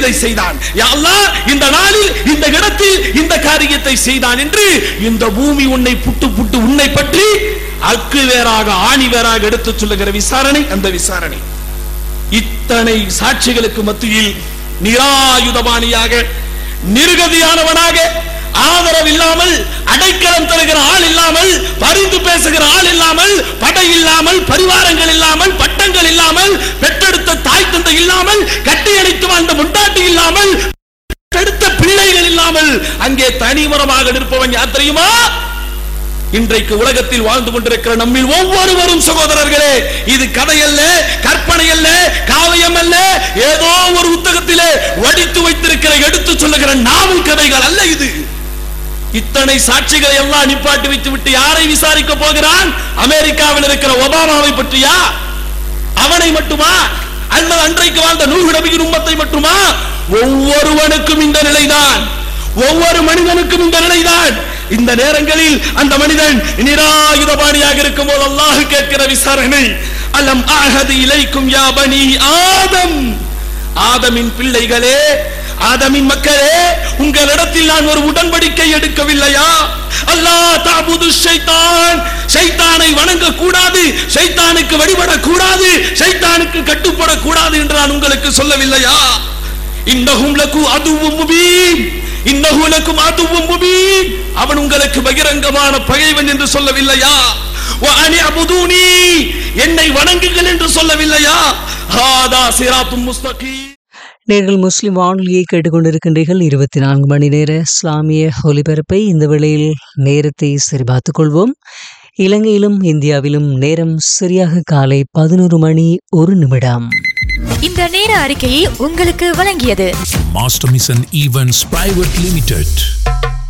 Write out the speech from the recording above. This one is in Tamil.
இதை செய்தான் யா அல்லாஹ் இந்த நாளில் இந்த இடத்தில் இந்த காரியத்தை செய்தான் என்று இந்த பூமி உன்னை புட்டு புட்டு உன்னை பற்றி அக்கு வேறாக ஆணி வேறாக எடுத்துச் சொல்லுகிற விசாரணை அந்த விசாரணை இத்தனை சாட்சிகளுக்கு மத்தியில் நிராயுதபாணியாக நிர்கதியானவனாக ஆதரவு இல்லாமல் அடைக்கலம் தருகிற ஆள் இல்லாமல் பரிந்து பேசுகிற ஆள் இல்லாமல் படை இல்லாமல் பரிவாரங்கள் இல்லாமல் பட்டங்கள் இல்லாமல் பெற்றெடுத்த தாய் தந்தை இல்லாமல் கட்டியணைத்து வாழ்ந்த முண்டாட்டி இல்லாமல் பெற்றெடுத்த பிள்ளைகள் இல்லாமல் அங்கே தனிமரமாக நிற்பவன் யார் தெரியுமா இன்றைக்கு உலகத்தில் வாழ்ந்து கொண்டிருக்கிற நம்மில் ஒவ்வொருவரும் சகோதரர்களே இது கதை அல்ல கற்பனை அல்ல காவியம் அல்ல ஏதோ ஒரு புத்தகத்திலே வடித்து வைத்திருக்கிற எடுத்து சொல்லுகிற நாவல் கதைகள் அல்ல இது இத்தனை சாட்சிகளை எல்லாம் நிப்பாட்டி வைத்து விட்டு யாரை விசாரிக்க போகிறான் அமெரிக்காவில் இருக்கிற ஒபாமாவை பற்றியா அவனை மட்டுமா அல்லது அன்றைக்கு வாழ்ந்த நூறு நபியின் உம்மத்தை மட்டுமா ஒவ்வொருவனுக்கும் இந்த நிலைதான் ஒவ்வொரு மனிதனுக்கும் இந்த நிலைதான் இந்த நேரங்களில் அந்த மனிதன் நிராயுதபாணியாக இருக்கும் போது அல்லாஹ் கேட்கிற விசாரணை அலம் ஆஹது இலைக்கும் யா பனி ஆதம் ஆதமின் பிள்ளைகளே ஆதமின் மக்களே உங்களிடத்தில் நான் ஒரு உடன்படிக்கை எடுக்கவில்லையா அல்லாஹ் தாபுது ஷைத்தான் ஷைத்தானை வணங்க கூடாது ஷைத்தானுக்கு வழிபடக் கூடாது ஷைத்தானுக்கு கட்டுப்படக் கூடாது என்று நான் உங்களுக்கு சொல்லவில்லையா இன்னஹும் லகு அதுவும் முபீன் இன்னஹு லக்கும் அதுவும் முபீன் அவன் உங்களுக்கு பகிரங்கமான பகைவன் என்று சொல்லவில்லையா வஅனி அபுதூனி என்னை வணங்குங்கள் என்று சொல்லவில்லையா ஹாதா சிராத்தும் முஸ்தகீம் நீங்கள் முஸ்லிம் வானொலியை கேட்டுக்கொண்டிருக்கின்றீர்கள் இருபத்தி நான்கு மணி நேர இஸ்லாமிய ஒலிபரப்பை இந்த வேளையில் நேரத்தை சரிபார்த்துக் கொள்வோம் இலங்கையிலும் இந்தியாவிலும் நேரம் சரியாக காலை பதினோரு மணி ஒரு நிமிடம் இந்த நேர அறிக்கையை உங்களுக்கு வழங்கியது Master Mission Events Private Limited.